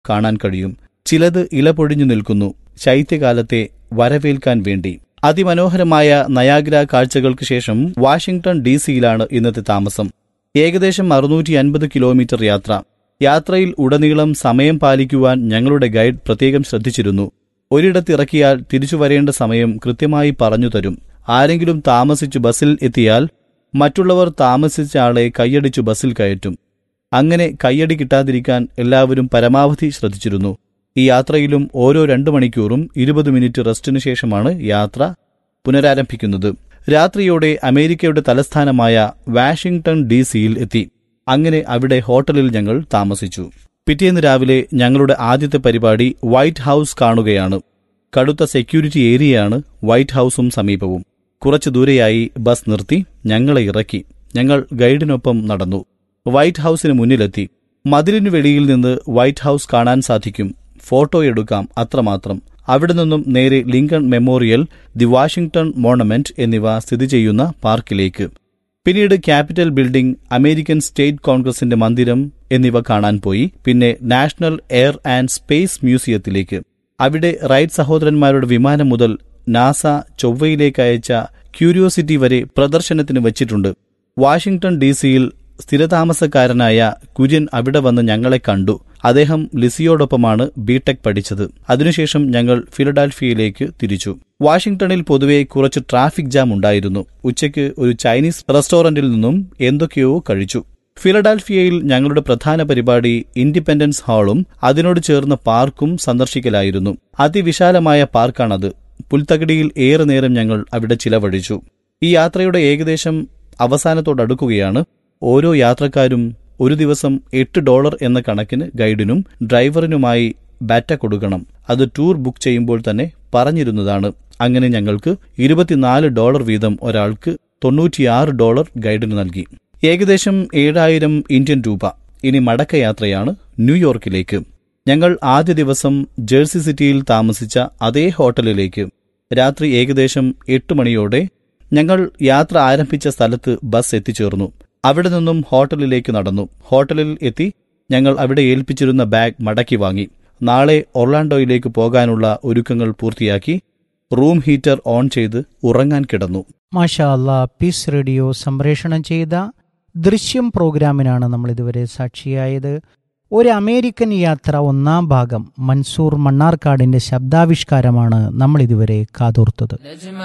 കാണാൻ കഴിയും ചിലത് ഇലപൊഴിഞ്ഞു നിൽക്കുന്നു ശൈത്യകാലത്തെ വരവേൽക്കാൻ വേണ്ടി അതിമനോഹരമായ നയാഗ്ര കാഴ്ചകൾക്ക് ശേഷം വാഷിംഗ്ടൺ ഡി സിയിലാണ് ഇന്നത്തെ താമസം ഏകദേശം അറുന്നൂറ്റി അൻപത് കിലോമീറ്റർ യാത്ര യാത്രയിൽ ഉടനീളം സമയം പാലിക്കുവാൻ ഞങ്ങളുടെ ഗൈഡ് പ്രത്യേകം ശ്രദ്ധിച്ചിരുന്നു ഒരിടത്തിറക്കിയാൽ തിരിച്ചു വരേണ്ട സമയം കൃത്യമായി പറഞ്ഞു തരും ആരെങ്കിലും താമസിച്ചു ബസ്സിൽ എത്തിയാൽ മറ്റുള്ളവർ താമസിച്ച ആളെ കൈയടിച്ചു ബസ്സിൽ കയറ്റും അങ്ങനെ കയ്യടി കിട്ടാതിരിക്കാൻ എല്ലാവരും പരമാവധി ശ്രദ്ധിച്ചിരുന്നു ഈ യാത്രയിലും ഓരോ രണ്ടു മണിക്കൂറും ഇരുപത് മിനിറ്റ് റെസ്റ്റിനു ശേഷമാണ് യാത്ര പുനരാരംഭിക്കുന്നത് രാത്രിയോടെ അമേരിക്കയുടെ തലസ്ഥാനമായ വാഷിംഗ്ടൺ ഡി സിയിൽ എത്തി അങ്ങനെ അവിടെ ഹോട്ടലിൽ ഞങ്ങൾ താമസിച്ചു പിറ്റേന്ന് രാവിലെ ഞങ്ങളുടെ ആദ്യത്തെ പരിപാടി വൈറ്റ് ഹൌസ് കാണുകയാണ് കടുത്ത സെക്യൂരിറ്റി ഏരിയയാണ് വൈറ്റ് ഹൌസും സമീപവും കുറച്ചു ദൂരെയായി ബസ് നിർത്തി ഞങ്ങളെ ഇറക്കി ഞങ്ങൾ ഗൈഡിനൊപ്പം നടന്നു വൈറ്റ് ഹൌസിന് മുന്നിലെത്തി മതിലിനു വെളിയിൽ നിന്ന് വൈറ്റ് ഹൌസ് കാണാൻ സാധിക്കും ഫോട്ടോ എടുക്കാം അത്രമാത്രം അവിടെ നിന്നും നേരെ Lincoln Memorial the Washington Monument എന്നിവ സ്ഥിതി ചെയ്യുന്ന പാർക്കിലേക്ക് പിന്നീട് ക്യാപിറ്റൽ ബിൽഡിംഗ് അമേരിക്കൻ സ്റ്റേറ്റ് കോൺഗ്രസിന്റെ മന്ദിരം എന്നിവ കാണാൻ പോയി പിന്നെ നാഷണൽ എയർ ആൻഡ് സ്പേസ് മ്യൂസിയത്തിലേക്ക് അവിടെ റൈറ്റ് സഹോദരന്മാരുടെ വിമാനം മുതൽ നാസ ചൊവ്വയിലേക്ക് അയച്ച ക്യൂരിയോസിറ്റി വരെ പ്രദർശനത്തിന് വച്ചിട്ടുണ്ട് വാഷിംഗ്ടൺ ഡി സിയിൽ സ്ഥിരതാമസക്കാരനായ കുര്യൻ അവിടെ വന്ന് ഞങ്ങളെ കണ്ടു അദ്ദേഹം ലിസിയോടൊപ്പമാണ് ബിടെക് പഠിച്ചത് അതിനുശേഷം ഞങ്ങൾ ഫിലഡാൽഫിയയിലേക്ക് തിരിച്ചു വാഷിംഗ്ടണിൽ പൊതുവെ കുറച്ച് ട്രാഫിക് ജാം ഉണ്ടായിരുന്നു ഉച്ചയ്ക്ക് ഒരു ചൈനീസ് റെസ്റ്റോറന്റിൽ നിന്നും എന്തൊക്കെയോ കഴിച്ചു ഫിലഡാൽഫിയയിൽ ഞങ്ങളുടെ പ്രധാന പരിപാടി ഇൻഡിപെൻഡൻസ് ഹാളും അതിനോട് ചേർന്ന പാർക്കും സന്ദർശിക്കലായിരുന്നു അതിവിശാലമായ പാർക്കാണത് പുൽത്തകടിയിൽ ഏറെ നേരം ഞങ്ങൾ അവിടെ ചിലവഴിച്ചു ഈ യാത്രയുടെ ഏകദേശം അവസാനത്തോടടുക്കുകയാണ് ഓരോ യാത്രക്കാരും ഒരു ദിവസം എട്ട് ഡോളർ എന്ന കണക്കിന് ഗൈഡിനും ഡ്രൈവറിനുമായി ബാറ്റ കൊടുക്കണം അത് ടൂർ ബുക്ക് ചെയ്യുമ്പോൾ തന്നെ പറഞ്ഞിരുന്നതാണ് അങ്ങനെ ഞങ്ങൾക്ക് ഇരുപത്തിനാല് ഡോളർ വീതം ഒരാൾക്ക് തൊണ്ണൂറ്റിയാറ് ഡോളർ ഗൈഡിന് നൽകി ഏകദേശം ഏഴായിരം ഇന്ത്യൻ രൂപ ഇനി മടക്കയാത്രയാണ് ന്യൂയോർക്കിലേക്ക് ഞങ്ങൾ ആദ്യ ദിവസം ജേഴ്സി സിറ്റിയിൽ താമസിച്ച അതേ ഹോട്ടലിലേക്ക് രാത്രി ഏകദേശം എട്ട് മണിയോടെ ഞങ്ങൾ യാത്ര ആരംഭിച്ച സ്ഥലത്ത് ബസ് എത്തിച്ചേർന്നു അവിടെ നിന്നും ഹോട്ടലിലേക്ക് നടന്നു ഹോട്ടലിൽ എത്തി ഞങ്ങൾ അവിടെ ഏൽപ്പിച്ചിരുന്ന ബാഗ് മടക്കി വാങ്ങി നാളെ ഒർലാൻഡോയിലേക്ക് പോകാനുള്ള ഒരുക്കങ്ങൾ പൂർത്തിയാക്കി റൂം ഹീറ്റർ ഓൺ ചെയ്ത് ഉറങ്ങാൻ കിടന്നു മാഷാ അല്ലാ പീസ് റേഡിയോ സംപ്രേഷണം ചെയ്ത ദൃശ്യം പ്രോഗ്രാമിനാണ് നമ്മൾ ഇതുവരെ സാക്ഷിയായത് ഒരു അമേരിക്കൻ യാത്ര ഒന്നാം ഭാഗം മൻസൂർ മണ്ണാർക്കാടിന്റെ ശബ്ദാവിഷ്കാരമാണ് നമ്മൾ ഇതുവരെ കാതോർത്തത്